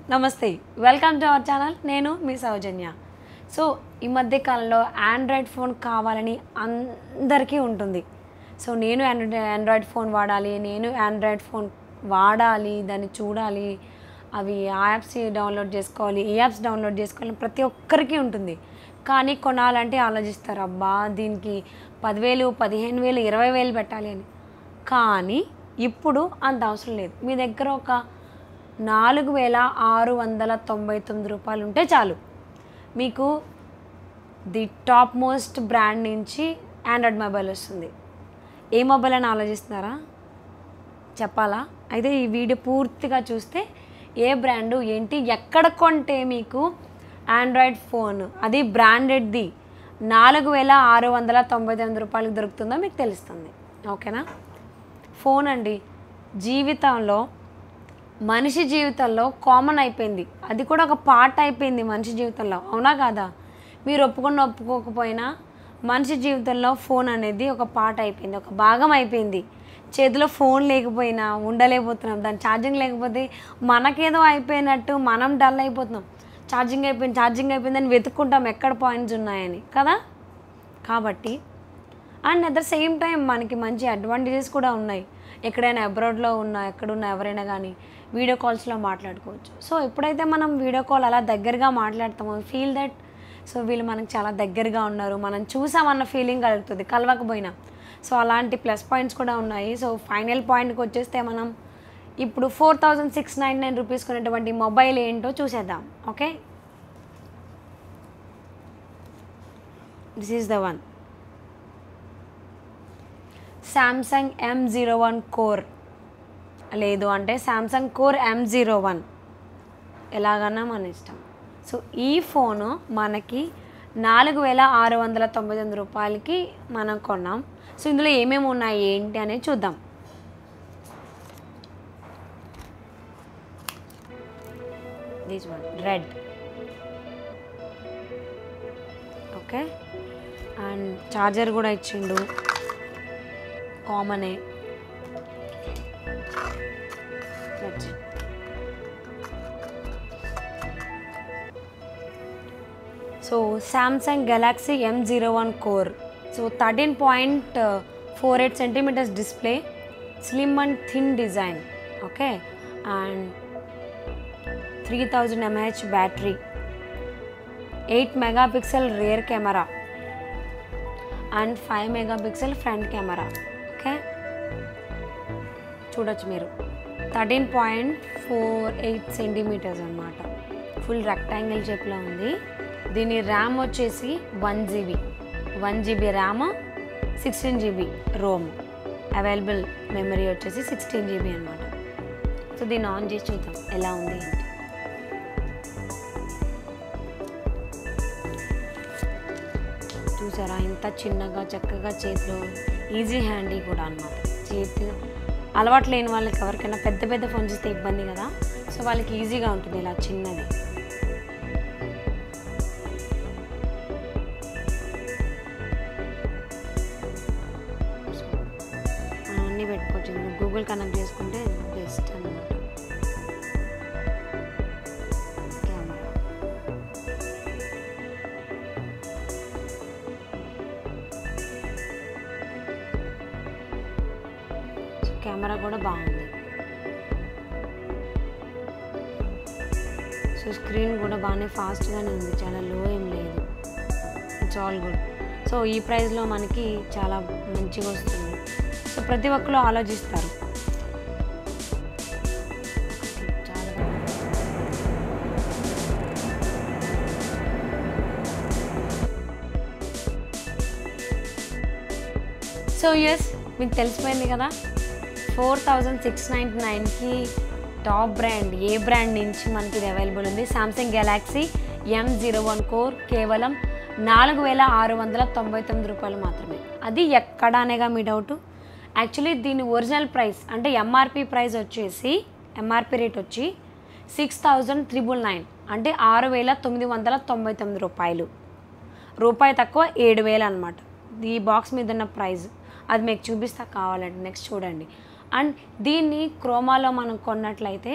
నమస్తే welcome to our channel నేను మీ సౌజన్య so ఈ మధ్య కాలంలో ఆండ్రాయిడ్ ఫోన్ కావాలని అందరికీ ఉంటుంది సో నేను ఆండ్రాయిడ్ ఆండ్రాయిడ్ ఫోన్ వాడాలి నేను ఆండ్రాయిడ్ ఫోన్ వాడాలి దాన్ని చూడాలి అవి ఆ యాప్స్ డౌన్లోడ్ చేసుకోవాలి ఈ యాప్స్ డౌన్లోడ్ చేసుకోవాలి ప్రతి ఒక్కరికి ఉంటుంది కానీ కొనాలంటే ఆలోచిస్తారు అబ్బా దీనికి పదివేలు పదిహేను వేలు ఇరవై వేలు పెట్టాలి అని కానీ ఇప్పుడు అంత అవసరం లేదు మీ దగ్గర ఒక నాలుగు వేల ఆరు వందల తొంభై తొమ్మిది రూపాయలు ఉంటే చాలు మీకు ది టాప్ మోస్ట్ బ్రాండ్ నుంచి ఆండ్రాయిడ్ మొబైల్ వస్తుంది ఏ మొబైల్ అని ఆలోచిస్తున్నారా చెప్పాలా అయితే ఈ వీడియో పూర్తిగా చూస్తే ఏ బ్రాండు ఏంటి ఎక్కడ కొంటే మీకు ఆండ్రాయిడ్ ఫోన్ అది బ్రాండెడ్ది నాలుగు వేల ఆరు వందల తొంభై తొమ్మిది రూపాయలకు దొరుకుతుందో మీకు తెలుస్తుంది ఓకేనా ఫోన్ అండి జీవితంలో మనిషి జీవితంలో కామన్ అయిపోయింది అది కూడా ఒక పార్ట్ అయిపోయింది మనిషి జీవితంలో అవునా కాదా మీరు ఒప్పుకున్న ఒప్పుకోకపోయినా మనిషి జీవితంలో ఫోన్ అనేది ఒక పార్ట్ అయిపోయింది ఒక భాగం అయిపోయింది చేతిలో ఫోన్ లేకపోయినా ఉండలేకపోతున్నాం దాని ఛార్జింగ్ లేకపోతే మనకేదో అయిపోయినట్టు మనం డల్ అయిపోతున్నాం ఛార్జింగ్ అయిపోయింది ఛార్జింగ్ అయిపోయిందని వెతుక్కుంటాం ఎక్కడ పాయింట్స్ ఉన్నాయని కదా కాబట్టి and at the same time మనకి మంచి అడ్వాంటేజెస్ కూడా ఉన్నాయి ఎక్కడైనా అబ్రాడ్లో ఉన్నా ఎక్కడున్నా ఎవరైనా కానీ వీడియో కాల్స్లో మాట్లాడుకోవచ్చు సో ఎప్పుడైతే మనం వీడియో కాల్ అలా దగ్గరగా మాట్లాడతామో ఫీల్ దట్ సో వీళ్ళు మనకు చాలా దగ్గరగా ఉన్నారు మనం చూసామన్న ఫీలింగ్ కలుగుతుంది కలవకపోయినా సో అలాంటి ప్లస్ పాయింట్స్ కూడా ఉన్నాయి సో ఫైనల్ పాయింట్కి వచ్చేస్తే మనం ఇప్పుడు four thousand six nine nine rupees కొనేటువంటి మొబైల్ ఏంటో చూసేద్దాం okay this is the one Samsung M zero one core లేదు అంటే Samsung core M zero one ఎలాగన్నా మన ఇష్టం సో ఈ ఫోను మనకి నాలుగు వేల ఆరు వందల తొంభై తొమ్మిది రూపాయలకి మనం కొన్నాం సో ఇందులో ఏమేమి ఉన్నాయి ఏంటి అనేది చూద్దాం this one red okay and charger కూడా ఇచ్చిండు కామనే That's it. So Samsung Galaxy M zero one core so thirteen point four eight centimetres display slim and thin design okay and three thousand mAh battery eight megapixel rear camera and five megapixel front camera okay చూడొచ్చు మీరు thirteen point four eight centimetres అనమాట full rectangle షేప్లో ఉంది దీని RAM వచ్చేసి one GB one GB RAM sixteen GB ROM available memory వచ్చేసి sixteen GB అనమాట so దీన్ని ఆన్ చేసి చూద్దాం ఎలా ఉంది ఏంటి చూసారా ఇంత చిన్నగా చక్కగా చేతిలో ఈజీ హ్యాండీ కూడా అనమాట చేతి అలవాటు లేని వాళ్ళకి ఎవరికైనా పెద్ద పెద్ద ఫోన్స్ ఇస్తే ఇబ్బంది కదా సో వాళ్ళకి ఈజీగా ఉంటుంది ఇలా చిన్నది మనం అన్నీ పెట్టుకోవచ్చు ఇందులో గూగుల్ కనెక్ట్ చేసుకుంటే బెస్ట్ అనమాట కెమెరా సో కెమెరా కూడా బాగుంది సో స్క్రీన్ కూడా బాగానే ఫాస్ట్గానే ఉంది చాలా లో ఏం లేదు ఇట్స్ ఆల్ గుడ్ సో ఈ ప్రైస్లో మనకి చాలా మంచిగా వస్తుంది సో ప్రతి ఒక్కరు ఆలోచిస్తారు చాలా బాగుంది. సో ఎస్ మీకు తెలిసిపోయింది కదా ఫోర్ థౌజండ్ సిక్స్ నైంటీ నైన్కి టాప్ బ్రాండ్ ఏ బ్రాండ్ నుంచి మనకి ఇది అవైలబుల్ ఉంది Samsung Galaxy M zero one core కేవలం నాలుగు వేల ఆరు వందల తొంభై తొమ్మిది రూపాయలు మాత్రమే అది ఎక్కడ అనేగా మీ డౌట్ యాక్చువల్లీ దీని ఒరిజినల్ ప్రైస్ అంటే ఎంఆర్పి ప్రైస్ వచ్చేసి ఎంఆర్పి రేట్ వచ్చి సిక్స్ థౌజండ్ త్రిబుల్ నైన్ అంటే ఆరు వేల తొమ్మిది వందల తొంభై తొమ్మిది రూపాయలు రూపాయి తక్కువ ఏడు వేలు అనమాట ఈ బాక్స్ మీద ఉన్న ప్రైస్ అది మీకు చూపిస్తా కావాలండి నెక్స్ట్ చూడండి అండ్ దీన్ని క్రోమాలో మనం కొన్నట్లయితే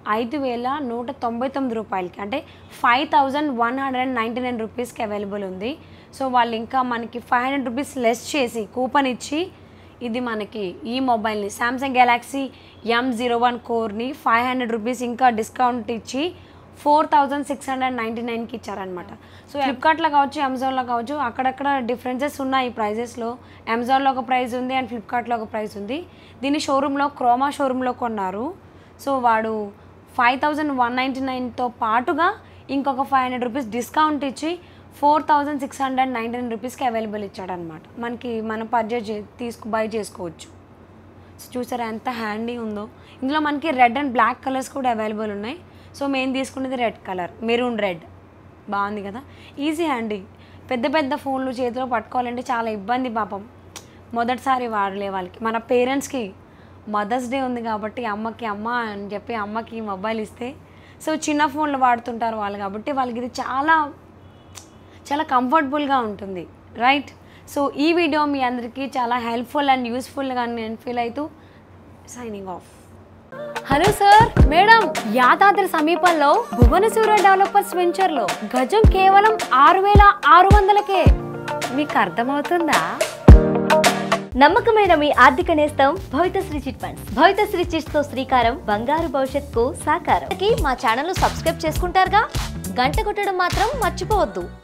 ఐదు వేల నూట తొంభై తొమ్మిది రూపాయలకి అంటే five thousand one hundred and ninety nine రూపీస్కి అవైలబుల్ ఉంది సో వాళ్ళు ఇంకా మనకి ఫైవ్ హండ్రెడ్ రూపీస్ లెస్ చేసి కూపన్ ఇచ్చి ఇది మనకి ఈ మొబైల్ని Samsung Galaxy M zero one కోర్ని ఫైవ్ హండ్రెడ్ రూపీస్ ఇంకా డిస్కౌంట్ ఇచ్చి four thousand six hundred ninety నైన్కి ఇచ్చారనమాట సో ఫ్లిప్కార్ట్లో కావచ్చు అమెజాన్లో కావచ్చు అక్కడక్కడ డిఫరెన్సెస్ ఉన్నాయి ఈ ప్రైజెస్లో అమెజాన్లో ఒక ప్రైస్ ఉంది అండ్ ఫ్లిప్కార్ట్లో ఒక ప్రైస్ ఉంది దీన్ని షోరూంలో క్రోమా షోరూంలో కొన్నారు సో వాడు ఫైవ్ థౌజండ్ వన్ నైంటీ నైన్తో పాటుగా ఇంకొక ఫైవ్ హండ్రెడ్ రూపీస్ డిస్కౌంట్ ఇచ్చి four thousand six hundred ninety nine రూపీస్కి అవైలబుల్ ఇచ్చాడనమాట మనకి మనం పర్చేజ్ చే తీసుకు బై చేసుకోవచ్చు సో చూసారా ఎంత హ్యాండీ ఉందో ఇందులో మనకి రెడ్ అండ్ బ్లాక్ కలర్స్ కూడా అవైలబుల్ ఉన్నాయి సో మేము తీసుకునేది రెడ్ కలర్ మెరూన్ రెడ్ బాగుంది కదా ఈజీ హ్యాండీ పెద్ద పెద్ద ఫోన్లు చేతిలో పట్టుకోవాలంటే చాలా ఇబ్బంది పాపం మొదటిసారి వాడలే వాళ్ళకి మన పేరెంట్స్కి మదర్స్ డే ఉంది కాబట్టి అమ్మకి అమ్మ అని చెప్పి అమ్మకి మొబైల్ ఇస్తే సో చిన్న ఫోన్లు వాడుతుంటారు వాళ్ళు కాబట్టి వాళ్ళకి ఇది చాలా చాలా కంఫర్టబుల్గా ఉంటుంది రైట్ సో ఈ వీడియో మీ అందరికీ చాలా హెల్ప్ఫుల్ అండ్ యూస్ఫుల్గా నేను ఫీల్ అవుతూ signing off hello sir madam Yadadri సమీపంలో భువనసూర డెవలపర్స్ వెంచర్లో గజం కేవలం ఆరు వేల ఆరు వందలకే మీకు అర్థమవుతుందా నమ్మకమైన మీ ఆర్థిక నేస్తం Bhavithasri chit funds Bhavithasri chits తో శ్రీకారం బంగారు భవిష్యత్తుకు సాకారం మా ఛానల్ సబ్స్క్రైబ్ చేసుకుంటారుగా గంట కొట్టడం మాత్రం మర్చిపోవద్దు